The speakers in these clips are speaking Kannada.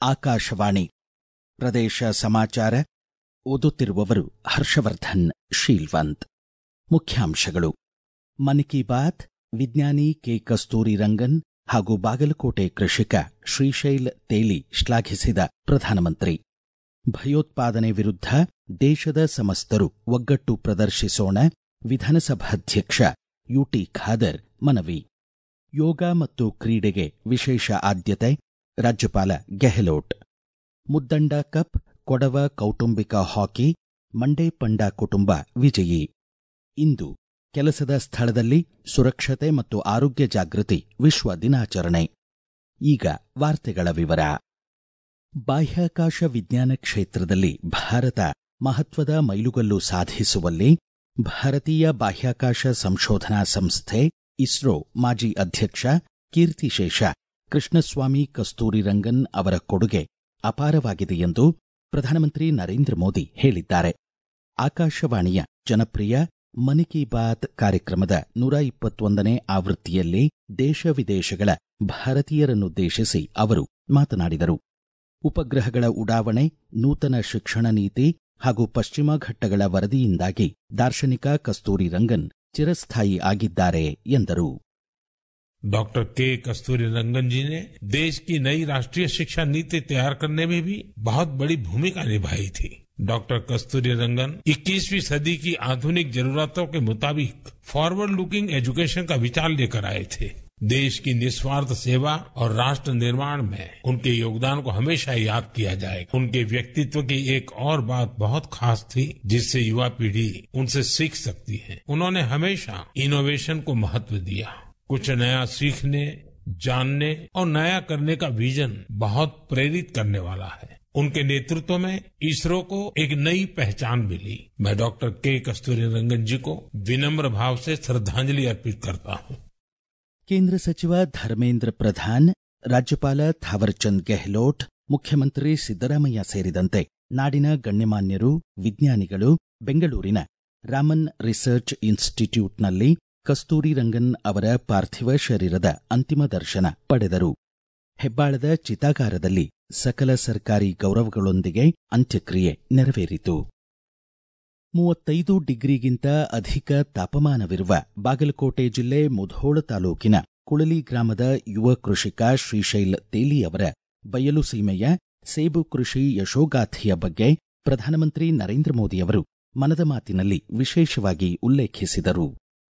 ಆಕಾಶವಾಣಿ ಪ್ರದೇಶ ಸಮಾಚಾರ ಓದುತ್ತಿರುವವರು ಹರ್ಷವರ್ಧನ್ ಶೀಲ್ವಂತ್ ಮುಖ್ಯಾಂಶಗಳು ಮನ್ ಕಿ ಬಾತ್ ವಿಜ್ಞಾನಿ ಕೆ ಕಸ್ತೂರಿ ರಂಗನ್ ಹಾಗೂ ಬಾಗಲಕೋಟೆ ಕೃಷಿಕ ಶ್ರೀಶೈಲ್ ತೇಲಿ ಶ್ಲಾಘಿಸಿದ ಪ್ರಧಾನಮಂತ್ರಿ ಭಯೋತ್ಪಾದನೆ ವಿರುದ್ಧ ದೇಶದ ಸಮಸ್ತರು ಒಗ್ಗಟ್ಟು ಪ್ರದರ್ಶಿಸೋಣ ವಿಧಾನಸಭಾಧ್ಯಕ್ಷ ಯುಟಿ ಖಾದರ್ ಮನವಿ ಯೋಗ ಮತ್ತು ಕ್ರೀಡೆಗೆ ವಿಶೇಷ ಆದ್ಯತೆ ರಾಜ್ಯಪಾಲ ಗೆಹ್ಲೋಟ್ ಮುದ್ದಂಡ ಕಪ್ ಕೊಡವ ಕೌಟುಂಬಿಕ ಹಾಕಿ ಮಂಡೇ ಪಂಡ ಕುಟುಂಬ ವಿಜಯಿ ಇಂದು ಕೆಲಸದ ಸ್ಥಳದಲ್ಲಿ ಸುರಕ್ಷತೆ ಮತ್ತು ಆರೋಗ್ಯ ಜಾಗೃತಿ ವಿಶ್ವ ದಿನಾಚರಣೆ ಈಗ ವಾರ್ತೆಗಳ ವಿವರ ಬಾಹ್ಯಾಕಾಶ ವಿಜ್ಞಾನ ಕ್ಷೇತ್ರದಲ್ಲಿ ಭಾರತ ಮಹತ್ವದ ಮೈಲುಗಲ್ಲು ಸಾಧಿಸುವಲ್ಲಿ ಭಾರತೀಯ ಬಾಹ್ಯಾಕಾಶ ಸಂಶೋಧನಾ ಸಂಸ್ಥೆ ಇಸ್ರೋ ಮಾಜಿ ಅಧ್ಯಕ್ಷ ಕೀರ್ತಿಶೇಷ ಕೃಷ್ಣಸ್ವಾಮಿ ಕಸ್ತೂರಿ ರಂಗನ್ ಅವರ ಕೊಡುಗೆ ಅಪಾರವಾಗಿದೆ ಎಂದು ಪ್ರಧಾನಮಂತ್ರಿ ನರೇಂದ್ರ ಮೋದಿ ಹೇಳಿದ್ದಾರೆ ಆಕಾಶವಾಣಿಯ ಜನಪ್ರಿಯ ಮನ್ ಕಿ ಬಾತ್ ಕಾರ್ಯಕ್ರಮದ ನೂರ ಇಪ್ಪತ್ತೊಂದನೇ ಆವೃತ್ತಿಯಲ್ಲಿ ದೇಶ ವಿದೇಶಗಳ ಭಾರತೀಯರನ್ನುದ್ದೇಶಿಸಿ ಅವರು ಮಾತನಾಡಿದರು ಉಪಗ್ರಹಗಳ ಉಡಾವಣೆ ನೂತನ ಶಿಕ್ಷಣ ನೀತಿ ಹಾಗೂ ಪಶ್ಚಿಮ ಘಟ್ಟಗಳ ವರದಿಯಿಂದಾಗಿ ದಾರ್ಶನಿಕ ಕಸ್ತೂರಿ ರಂಗನ್ ಚಿರಸ್ಥಾಯಿ ಆಗಿದ್ದಾರೆ ಎಂದರು डॉक्टर के कस्तूरी रंगन जी ने देश की नई राष्ट्रीय शिक्षा नीति तैयार करने में भी बहुत बड़ी भूमिका निभाई थी डॉक्टर कस्तूरी रंगन 21वीं सदी की आधुनिक जरूरतों के मुताबिक फॉरवर्ड लुकिंग एजुकेशन का विचार लेकर आए थे देश की निस्वार्थ सेवा और राष्ट्र निर्माण में उनके योगदान को हमेशा याद किया जाएगा उनके व्यक्तित्व की एक और बात बहुत खास थी जिससे युवा पीढ़ी उनसे सीख सकती है उन्होंने हमेशा इनोवेशन को महत्व दिया कुछ नया सीखने जानने और नया करने का विजन बहुत प्रेरित करने वाला है उनके नेतृत्व में इसरो को एक नई पहचान मिली मैं डॉक्टर के कस्तूरी रंगन जी को विनम्र भाव से श्रद्धांजलि अर्पित करता हूँ ಕೇಂದ್ರ ಸಚಿವ ಧರ್ಮೇಂದ್ರ ಪ್ರಧಾನ್ ರಾಜ್ಯಪಾಲ ಥಾವರ್ಚಂದ್ ಗೆಹ್ಲೋಟ್ ಮುಖ್ಯಮಂತ್ರಿ ಸಿದ್ದರಾಮಯ್ಯ ಸೇರಿದಂತೆ ನಾಡಿನ ಗಣ್ಯಮಾನ್ಯರು ವಿಜ್ಞಾನಿಗಳು ಬೆಂಗಳೂರಿನ ರಾಮನ್ ರಿಸರ್ಚ್ ಇನ್ಸ್ಟಿಟ್ಯೂಟ್ನಲ್ಲಿ ಕಸ್ತೂರಿ ರಂಗನ್ ಅವರ ಪಾರ್ಥಿವ ಶರೀರದ ಅಂತಿಮ ದರ್ಶನ ಪಡೆದರು ಹೆಬ್ಬಾಳದ ಚಿತಾಗಾರದಲ್ಲಿ ಸಕಲ ಸರ್ಕಾರಿ ಗೌರವಗಳೊಂದಿಗೆ ಅಂತ್ಯಕ್ರಿಯೆ ನೆರವೇರಿತು ಮೂವತ್ತೈದು ಡಿಗ್ರಿಗಿಂತ ಅಧಿಕ ತಾಪಮಾನವಿರುವ ಬಾಗಲಕೋಟೆ ಜಿಲ್ಲೆ ಮುಧೋಳ ತಾಲೂಕಿನ ಕುಳಲಿ ಗ್ರಾಮದ ಯುವ ಕೃಷಿಕ ಶ್ರೀಶೈಲ್ ತೇಲಿ ಅವರ ಬಯಲು ಸೀಮೆಯ ಸೇಬು ಕೃಷಿ ಯಶೋಗಾಥೆಯ ಬಗ್ಗೆ ಪ್ರಧಾನಮಂತ್ರಿ ನರೇಂದ್ರ ಮೋದಿಯವರು ಮನದ ಮಾತಿನಲ್ಲಿ ವಿಶೇಷವಾಗಿ ಉಲ್ಲೇಖಿಸಿದರು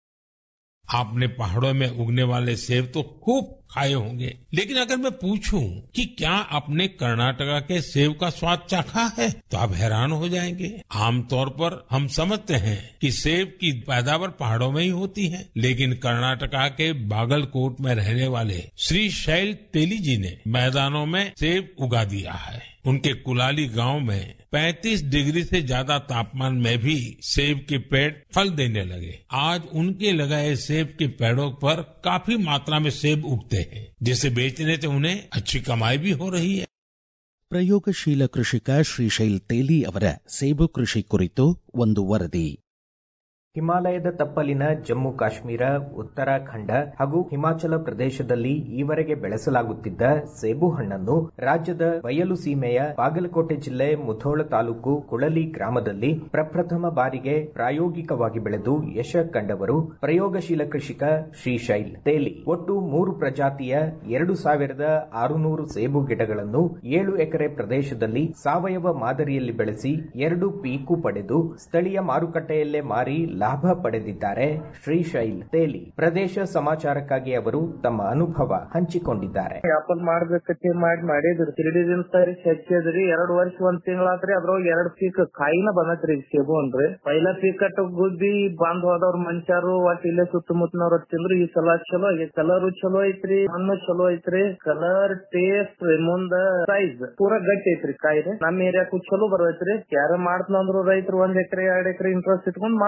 आपने पहाड़ों में उगने वाले सेब तो खूब खाए होंगे लेकिन अगर मैं पूछूं कि क्या आपने कर्नाटका के सेब का स्वाद चाखा है तो आप हैरान हो जाएंगे आमतौर पर हम समझते हैं कि सेब की पैदावार पहाड़ों में ही होती है लेकिन कर्नाटका के बागलकोट में रहने वाले श्री शैल तेली जी ने मैदानों में सेब उगा दिया है उनके कुलाली गांव में 35 डिग्री से ज्यादा तापमान में भी सेब के पेड़ फल देने लगे आज उनके लगाए सेब के पेड़ों पर काफी मात्रा में सेब उगते हैं जिसे बेचने से उन्हें अच्छी कमाई भी हो रही है ಪ್ರಯೋಗಶೀಲ ಕೃಷಿಕ ಶ್ರೀಶೈಲ್ ತೇಲಿ ಅವರ ಸೇಬು ಕೃಷಿ ಕುರಿತು ಒಂದು ವರದಿ ಹಿಮಾಲಯದ ತಪ್ಪಲಿನ ಜಮ್ಮು ಕಾಶ್ಮೀರ ಉತ್ತರಾಖಂಡ ಹಾಗೂ ಹಿಮಾಚಲ ಪ್ರದೇಶದಲ್ಲಿ ಈವರೆಗೆ ಬೆಳೆಸಲಾಗುತ್ತಿದ್ದ ಸೇಬು ಹಣ್ಣನ್ನು ರಾಜ್ಯದ ಬಯಲು ಸೀಮೆಯ ಬಾಗಲಕೋಟೆ ಜಿಲ್ಲೆ ಮುಧೋಳ ತಾಲೂಕು ಕುಳಲಿ ಗ್ರಾಮದಲ್ಲಿ ಪ್ರಪ್ರಥಮ ಬಾರಿಗೆ ಪ್ರಾಯೋಗಿಕವಾಗಿ ಬೆಳೆದು ಯಶ ಕಂಡವರು ಪ್ರಯೋಗಶೀಲ ಕೃಷಿಕ ಶ್ರೀಶೈಲ್ ತೇಲಿ ಒಟ್ಟು ಮೂರು ಪ್ರಜಾತಿಯ ಎರಡು ಸಾವಿರದ ಆರುನೂರು ಸೇಬು ಗಿಡಗಳನ್ನು ಏಳು ಎಕರೆ ಪ್ರದೇಶದಲ್ಲಿ ಸಾವಯವ ಮಾದರಿಯಲ್ಲಿ ಬೆಳೆಸಿ ಎರಡು ಪೀಕು ಪಡೆದು ಸ್ಥಳೀಯ ಮಾರುಕಟ್ಟೆಯಲ್ಲೇ ಮಾರಿ ಲಾಭ ಪಡೆದಿದ್ದಾರೆ ಶ್ರೀಶೈಲ್ ತೇಲಿ ಪ್ರದೇಶ ಸಮಾಚಾರಕ್ಕಾಗಿ ಅವರು ತಮ್ಮ ಅನುಭವ ಹಂಚಿಕೊಂಡಿದ್ದಾರೆ ಆಪಲ್ ಮಾಡ್ಬೇಕಂತ ಮಾಡಿ ಮಾಡಿದ್ರಿ ತಿರುಡಿದಿನ ಸರಿ ಹಚ್ಚಿದ್ರಿ ಎರಡ್ ವರ್ಷ ಒಂದ್ ತಿಂಗಳಾತ್ರಿ ಅದ್ರೊಳಗ ಎರಡ್ ಪೀಕ್ ಕಾಯಿನ ಬಂದತ್ರಿ ಸೇಬು ಅಂದ್ರಿ ಪೈಲ ಪೀಕ್ ಕಟ್ಟ ಗುದ್ದಿ ಬಂದ್ ಹೋದವ್ರ ಮನುಷ್ಯರು ಒಟ್ ಇಲ್ಲೇ ಸುತ್ತಮುತ್ತನವ್ರ ತಿಂದ್ರು ಈ ಸಲ ಚಲೋ ಆಗೈತಿ ಕಲರ್ ಚಲೋ ಐತ್ರಿ ಹಣ್ಣು ಚಲೋ ಐತ್ರಿ ಕಲರ್ ಟೇಸ್ಟ್ ಮುಂದ ಸೈಜ್ ಪೂರಾ ಗಟ್ಟಿ ಐತ್ರಿ ಕಾಯಿ ನಮ್ಮ ಏರಿಯಾಕು ಚಲೋ ಬರ್ತೈತ್ರಿ ಯಾರ ಮಾಡ್ತಂದ್ರು ರೈತರು ಒಂದ್ ಎಕರೆ ಎರಡ್ ಎಕರೆ ಇಂಟ್ರೆಸ್ಟ್ ಇಟ್ಕೊಂಡ್ ಮಾಡ್ಬೋದ್ರಿ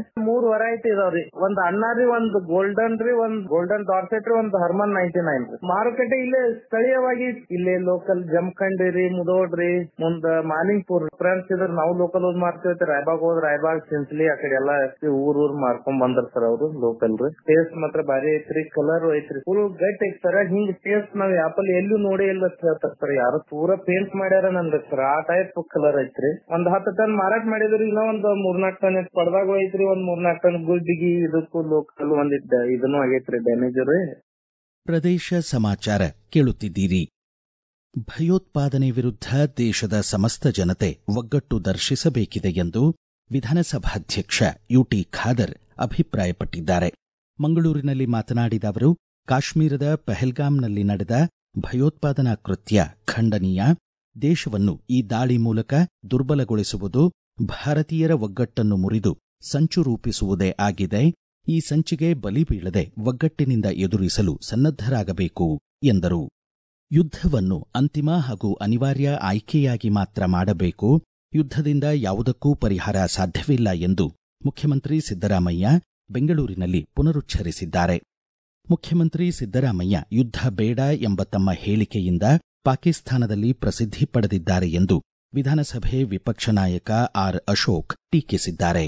ಮೂರ್ ವೆರೈಟಿ ಇದಾವ್ರಿ ಒಂದ್ ಅನ್ನ ರೀ ಒಂದ್ ಗೋಲ್ಡನ್ ರೀ ಒಂದ್ ಗೋಲ್ಡನ್ ಡಾರ್ಸೆಟ್ ರೀ ಒಂದ್ ಹರ್ಮನ್ ನೈನ್ಟಿ ನೈನ್ ರೀ ಮಾರುಕಟ್ಟೆ ಇಲ್ಲೇ ಸ್ಥಳೀಯವಾಗಿ ಇಲ್ಲೇ ಲೋಕಲ್ ಜಮಖಂಡಿ ರೀ ಮುದೋಡ್ ರೀ ಮುಂದ ಮಾಲಿಂಗ್ಪುರ್ ಫ್ರೆಂಡ್ಸ್ ಇದ್ರ ನಾವು ಲೋಕಲ್ ಹೋದ್ ಮಾರ್ತೀವಿ ರಾಯಬಾಗ್ ಹೋದ್ ರಾಯಬಾಗ್ ಸಿನ್ಸ್ಲಿ ಆ ಕಡೆ ಎಲ್ಲಾ ಊರ್ ಊರ್ ಮಾರ್ಕೊಂಡ್ ಬಂದ್ರ ಸರ್ ಅವ್ರು ಲೋಕಲ್ ರೀ ಟೇಸ್ಟ್ ಮಾತ್ರ ಭಾರಿ ಐತ್ರಿ ಕಲರ್ ಐತ್ರಿ ಫುಲ್ ಗಟ್ ಐತಿ ಸರ್ ಹಿಂಗ್ ಟೇಸ್ಟ್ ನಾವ್ ಆಪಲ್ ಎಲ್ಲೂ ನೋಡೇ ಇಲ್ಲ ಅಂತ ಹೇಳ್ತಾರ ಸರ್ ಯಾರು ಪೂರಾ ಪೇಂಟ್ ಮಾಡ್ಯಾರ ನಂದ ಸರ್ ಆ ಟೈಪ್ ಕಲರ್ ಐತ್ರಿ ಒಂದ್ ಹತ್ತು ಟನ್ ಮಾರಾಟ ಮಾಡಿದ್ರಿ ಇನ್ನೂ ಒಂದ್ ಮೂರ್ನಾಲ್ಕು ಟನ್ ಪಡ್ದಾಗ ಐತ್ರಿ ಒಂದ್ ಮೂರ್ನಾಲ್ಕು ಟನ್ ಗುಡ್ಡಿಗಿ ಇದಕ್ಕೂ ಲೋಕಲ್ ಒಂದಿದ್ದ ಇದನ್ನು ಆಗೈತ್ರಿ ಡ್ಯಾಮೇಜ್ ರೀ ಪ್ರದೇಶ ಸಮಾಚಾರ ಕೇಳುತ್ತಿದ್ದೀರಿ ಭಯೋತ್ಪಾದನೆ ವಿರುದ್ಧ ದೇಶದ ಸಮಸ್ತ ಜನತೆ ಒಗ್ಗಟ್ಟು ದರ್ಶಿಸಬೇಕಿದೆ ಎಂದು ವಿಧಾನಸಭಾಧ್ಯಕ್ಷ ಯುಟಿ ಖಾದರ್ ಅಭಿಪ್ರಾಯಪಟ್ಟಿದ್ದಾರೆ ಮಂಗಳೂರಿನಲ್ಲಿ ಮಾತನಾಡಿದ ಅವರು ಕಾಶ್ಮೀರದ ಪೆಹಲ್ಗಾಂನಲ್ಲಿ ನಡೆದ ಭಯೋತ್ಪಾದನಾ ಕೃತ್ಯ ಖಂಡನೀಯ ದೇಶವನ್ನು ಈ ದಾಳಿ ಮೂಲಕ ದುರ್ಬಲಗೊಳಿಸುವುದು ಭಾರತೀಯರ ಒಗ್ಗಟ್ಟನ್ನು ಮುರಿದು ಸಂಚು ರೂಪಿಸುವುದೇ ಆಗಿದೆ ಈ ಸಂಚಿಗೆ ಬಲಿ ಬೀಳದೆ ಒಗ್ಗಟ್ಟಿನಿಂದ ಎದುರಿಸಲು ಸನ್ನದ್ಧರಾಗಬೇಕು ಎಂದರು ಯುದ್ಧವನ್ನು ಅಂತಿಮ ಹಾಗೂ ಅನಿವಾರ್ಯ ಆಯ್ಕೆಯಾಗಿ ಮಾತ್ರ ಮಾಡಬೇಕು ಯುದ್ಧದಿಂದ ಯಾವುದಕ್ಕೂ ಪರಿಹಾರ ಸಾಧ್ಯವಿಲ್ಲ ಎಂದು ಮುಖ್ಯಮಂತ್ರಿ ಸಿದ್ದರಾಮಯ್ಯ ಬೆಂಗಳೂರಿನಲ್ಲಿ ಪುನರುಚ್ಚರಿಸಿದ್ದಾರೆ ಮುಖ್ಯಮಂತ್ರಿ ಸಿದ್ದರಾಮಯ್ಯ ಯುದ್ಧ ಬೇಡ ಎಂಬ ತಮ್ಮ ಹೇಳಿಕೆಯಿಂದ ಪಾಕಿಸ್ತಾನದಲ್ಲಿ ಪ್ರಸಿದ್ಧಿ ಪಡೆದಿದ್ದಾರೆ ಎಂದು ವಿಧಾನಸಭೆ ವಿಪಕ್ಷ ನಾಯಕ ಆರ್ ಅಶೋಕ್ ಟೀಕಿಸಿದ್ದಾರೆ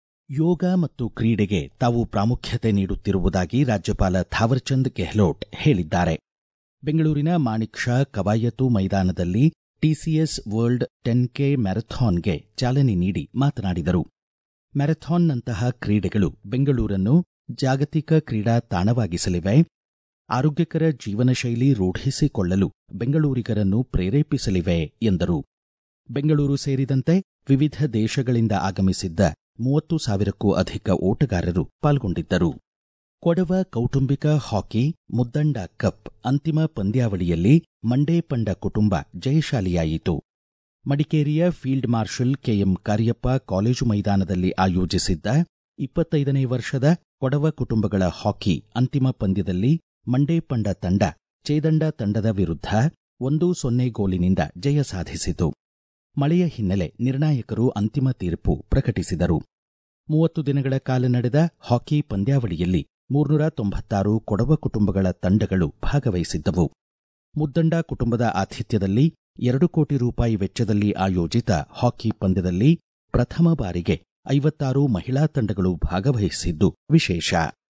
ಯೋಗ ಮತ್ತು ಕ್ರೀಡೆಗೆ ತಾವು ಪ್ರಾಮುಖ್ಯತೆ ನೀಡುತ್ತಿರುವುದಾಗಿ ರಾಜ್ಯಪಾಲ ಥಾವರ್ಚಂದ್ ಗೆಹ್ಲೋಟ್ ಹೇಳಿದ್ದಾರೆ ಬೆಂಗಳೂರಿನ ಮಾಣಿಕ್ ಶಾ ಕವಾಯತು ಮೈದಾನದಲ್ಲಿ ಟಿಸಿಎಸ್ ವರ್ಲ್ಡ್ ಟೆನ್ ಕೆ ಮ್ಯಾರಥಾನ್ಗೆ ಚಾಲನೆ ನೀಡಿ ಮಾತನಾಡಿದರು ಮ್ಯಾರಥಾನ್ನಂತಹ ಕ್ರೀಡೆಗಳು ಬೆಂಗಳೂರನ್ನು ಜಾಗತಿಕ ಕ್ರೀಡಾ ತಾಣವಾಗಿಸಲಿವೆ ಆರೋಗ್ಯಕರ ಜೀವನ ಶೈಲಿ ರೂಢಿಸಿಕೊಳ್ಳಲು ಬೆಂಗಳೂರಿಗರನ್ನು ಪ್ರೇರೇಪಿಸಲಿವೆ ಎಂದರು ಬೆಂಗಳೂರು ಸೇರಿದಂತೆ ವಿವಿಧ ದೇಶಗಳಿಂದ ಆಗಮಿಸಿದ್ದ ಮೂವತ್ತು ಸಾವಿರಕ್ಕೂ ಅಧಿಕ ಓಟಗಾರರು ಪಾಲ್ಗೊಂಡಿದ್ದರು ಕೊಡವ ಕೌಟುಂಬಿಕ ಹಾಕಿ ಮುದ್ದಂಡ ಕಪ್ ಅಂತಿಮ ಪಂದ್ಯಾವಳಿಯಲ್ಲಿ ಮಂಡೇ ಪಂಡ ಕುಟುಂಬ ಜಯಶಾಲಿಯಾಯಿತು ಮಡಿಕೇರಿಯ field marshal K M Cariappa college ಮೈದಾನದಲ್ಲಿ ಆಯೋಜಿಸಿದ್ದ ಇಪ್ಪತ್ತೈದನೇ ವರ್ಷದ ಕೊಡವ ಕುಟುಂಬಗಳ ಹಾಕಿ ಅಂತಿಮ ಪಂದ್ಯದಲ್ಲಿ ಮಂಡೇ ಪಂಡ ತಂಡ ಚೇದಂಡ ತಂಡದ ವಿರುದ್ಧ ಒಂದು ಸೊನ್ನೆ ಗೋಲಿನಿಂದ ಜಯ ಸಾಧಿಸಿತು ಮಳೆಯ ಹಿನ್ನೆಲೆ ನಿರ್ಣಾಯಕರು ಅಂತಿಮ ತೀರ್ಪು ಪ್ರಕಟಿಸಿದರು ಮೂವತ್ತು ದಿನಗಳ ಕಾಲ ನಡೆದ ಹಾಕಿ ಪಂದ್ಯಾವಳಿಯಲ್ಲಿ ಮೂರ್ನೂರ ತೊಂಬತ್ತಾರು ಕೊಡವ ಕುಟುಂಬಗಳ ತಂಡಗಳು ಭಾಗವಹಿಸಿದ್ದವು ಮುದ್ದಂಡ ಕುಟುಂಬದ ಆತಿಥ್ಯದಲ್ಲಿ ಎರಡು ಕೋಟಿ ರೂಪಾಯಿ ವೆಚ್ಚದಲ್ಲಿ ಆಯೋಜಿತ ಹಾಕಿ ಪಂದ್ಯದಲ್ಲಿ ಪ್ರಥಮ ಬಾರಿಗೆ ಐವತ್ತಾರು ಮಹಿಳಾ ತಂಡಗಳು ಭಾಗವಹಿಸಿದ್ದು ವಿಶೇಷ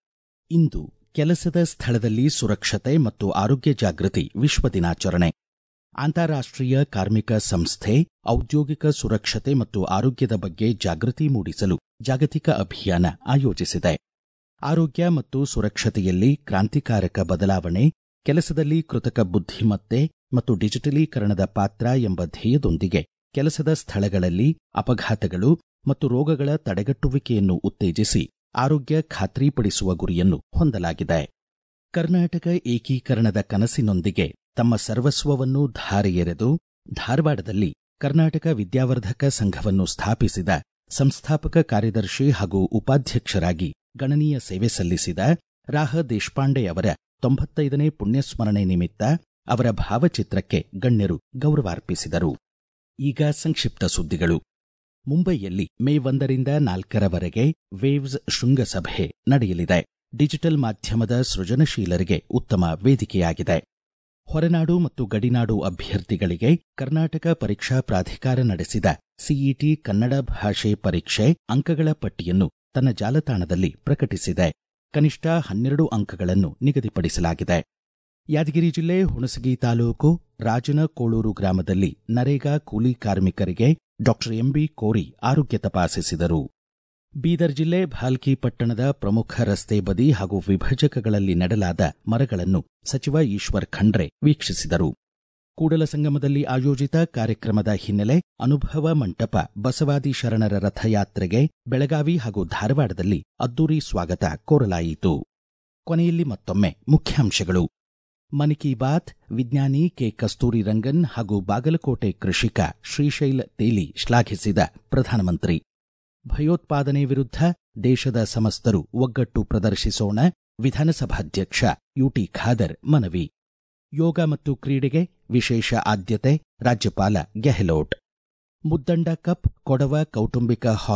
ಇಂದು ಕೆಲಸದ ಸ್ಥಳದಲ್ಲಿ ಸುರಕ್ಷತೆ ಮತ್ತು ಆರೋಗ್ಯ ಜಾಗೃತಿ ವಿಶ್ವ ದಿನಾಚರಣೆ ಅಂತಾರಾಷ್ಟ್ರೀಯ ಕಾರ್ಮಿಕ ಸಂಸ್ಥೆ ಔದ್ಯೋಗಿಕ ಸುರಕ್ಷತೆ ಮತ್ತು ಆರೋಗ್ಯದ ಬಗ್ಗೆ ಜಾಗೃತಿ ಮೂಡಿಸಲು ಜಾಗತಿಕ ಅಭಿಯಾನ ಆಯೋಜಿಸಿದೆ ಆರೋಗ್ಯ ಮತ್ತು ಸುರಕ್ಷತೆಯಲ್ಲಿ ಕ್ರಾಂತಿಕಾರಕ ಬದಲಾವಣೆ ಕೆಲಸದಲ್ಲಿ ಕೃತಕ ಬುದ್ಧಿಮತ್ತೆ ಮತ್ತು ಡಿಜಿಟಲೀಕರಣದ ಪಾತ್ರ ಎಂಬ ಧ್ಯೇಯದೊಂದಿಗೆ ಕೆಲಸದ ಸ್ಥಳಗಳಲ್ಲಿ ಅಪಘಾತಗಳು ಮತ್ತು ರೋಗಗಳ ತಡೆಗಟ್ಟುವಿಕೆಯನ್ನು ಉತ್ತೇಜಿಸಿ ಆರೋಗ್ಯ ಖಾತ್ರಿಪಡಿಸುವ ಗುರಿಯನ್ನು ಹೊಂದಲಾಗಿದೆ ಕರ್ನಾಟಕ ಏಕೀಕರಣದ ಕನಸಿನೊಂದಿಗೆ ತಮ್ಮ ಸರ್ವಸ್ವವನ್ನು ಧಾರೆ ಎರೆದು ಧಾರವಾಡದಲ್ಲಿ ಕರ್ನಾಟಕ ವಿದ್ಯಾವರ್ಧಕ ಸಂಘವನ್ನು ಸ್ಥಾಪಿಸಿದ ಸಂಸ್ಥಾಪಕ ಕಾರ್ಯದರ್ಶಿ ಹಾಗೂ ಉಪಾಧ್ಯಕ್ಷರಾಗಿ ಗಣನೀಯ ಸೇವೆ ಸಲ್ಲಿಸಿದ ರಾಹ ದೇಶಪಾಂಡೆ ಅವರ ತೊಂಬತ್ತೈದನೇ ಪುಣ್ಯಸ್ಮರಣೆ ನಿಮಿತ್ತ ಅವರ ಭಾವಚಿತ್ರಕ್ಕೆ ಗಣ್ಯರು ಗೌರವಾರ್ಪಿಸಿದರು ಈಗ ಸಂಕ್ಷಿಪ್ತ ಸುದ್ದಿಗಳು ಮುಂಬೈಯಲ್ಲಿ ಮೇ ಒಂದರಿಂದ ನಾಲ್ಕರವರೆಗೆ ವೇವ್ಸ್ ಶೃಂಗಸಭೆ ನಡೆಯಲಿದೆ ಡಿಜಿಟಲ್ ಮಾಧ್ಯಮದ ಸೃಜನಶೀಲರಿಗೆ ಉತ್ತಮ ವೇದಿಕೆಯಾಗಿದೆ ಹೊರನಾಡು ಮತ್ತು ಗಡಿನಾಡು ಅಭ್ಯರ್ಥಿಗಳಿಗೆ ಕರ್ನಾಟಕ ಪರೀಕ್ಷಾ ಪ್ರಾಧಿಕಾರ ನಡೆಸಿದ ಸಿಇಟಿ ಕನ್ನಡ ಭಾಷೆ ಪರೀಕ್ಷೆ ಅಂಕಗಳ ಪಟ್ಟಿಯನ್ನು ತನ್ನ ಜಾಲತಾಣದಲ್ಲಿ ಪ್ರಕಟಿಸಿದೆ ಕನಿಷ್ಠ ಹನ್ನೆರಡು ಅಂಕಗಳನ್ನು ನಿಗದಿಪಡಿಸಲಾಗಿದೆ ಯಾದಗಿರಿ ಜಿಲ್ಲೆ ಹುಣಸಗಿ ತಾಲೂಕು ರಾಜನಕೋಳೂರು ಗ್ರಾಮದಲ್ಲಿ ನರೇಗಾ ಕೂಲಿ ಕಾರ್ಮಿಕರಿಗೆ ಡಾಕ್ಟರ್ ಎಂಬಿ ಕೋರಿ ಆರೋಗ್ಯ ತಪಾಸಿಸಿದರು ಬೀದರ್ ಜಿಲ್ಲೆ ಭಾಲ್ಕಿ ಪಟ್ಟಣದ ಪ್ರಮುಖ ರಸ್ತೆ ಬದಿ ಹಾಗೂ ವಿಭಜಕಗಳಲ್ಲಿ ನೆಡಲಾದ ಮರಗಳನ್ನು ಸಚಿವ ಈಶ್ವರ್ ಖಂಡ್ರೆ ವೀಕ್ಷಿಸಿದರು ಕೂಡಲ ಸಂಗಮದಲ್ಲಿ ಆಯೋಜಿತ ಕಾರ್ಯಕ್ರಮದ ಹಿನ್ನೆಲೆ ಅನುಭವ ಮಂಟಪ ಬಸವಾದಿ ಶರಣರ ರಥಯಾತ್ರೆಗೆ ಬೆಳಗಾವಿ ಹಾಗೂ ಧಾರವಾಡದಲ್ಲಿ ಅದ್ದೂರಿ ಸ್ವಾಗತ ಕೋರಲಾಯಿತು ಕೊನೆಯಲ್ಲಿ ಮತ್ತೊಮ್ಮೆ ಮುಖ್ಯಾಂಶಗಳು ಮನ್ ಕಿ ಬಾತ್ ವಿಜ್ಞಾನಿ ಕೆ ಕಸ್ತೂರಿ ರಂಗನ್ ಹಾಗೂ ಬಾಗಲಕೋಟೆ ಕೃಷಿಕ ಶ್ರೀಶೈಲ್ ತೇಲಿ ಶ್ಲಾಘಿಸಿದ ಪ್ರಧಾನಮಂತ್ರಿ ಭಯೋತ್ಪಾದನೆ ವಿರುದ್ಧ ದೇಶದ ಸಮಸ್ತರು ಒಗ್ಗಟ್ಟು ಪ್ರದರ್ಶಿಸೋಣ ವಿಧಾನಸಭಾಧ್ಯಕ್ಷ ಯುಟಿ ಖಾದರ್ ಮನವಿ ಯೋಗ ಮತ್ತು ಕ್ರೀಡೆಗೆ ವಿಶೇಷ ಆದ್ಯತೆ ರಾಜ್ಯಪಾಲ ಗೆಹ್ಲೋಟ್ ಮುದ್ದಂಡ ಕಪ್ ಕೊಡವ ಕೌಟುಂಬಿಕ ಹಾಕಿ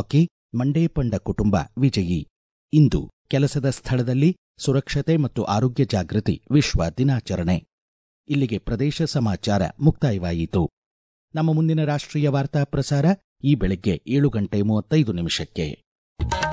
ಮಂಡೇಪಂಡ ಕುಟುಂಬ ವಿಜಯಿ ಇಂದು ಕೆಲಸದ ಸ್ಥಳದಲ್ಲಿ ಸುರಕ್ಷತೆ ಮತ್ತು ಆರೋಗ್ಯ ಜಾಗೃತಿ ವಿಶ್ವ ದಿನಾಚರಣೆ ಇಲ್ಲಿಗೆ ಪ್ರದೇಶ ಸಮಾಚಾರ ಮುಕ್ತಾಯವಾಯಿತು ನಮ್ಮ ಮುಂದಿನ ರಾಷ್ಟ್ರೀಯ ವಾರ್ತಾ ಪ್ರಸಾರ ಈ ಬೆಳಗ್ಗೆ ಏಳು ಗಂಟೆ ಮೂವತ್ತೈದು ನಿಮಿಷಕ್ಕೆ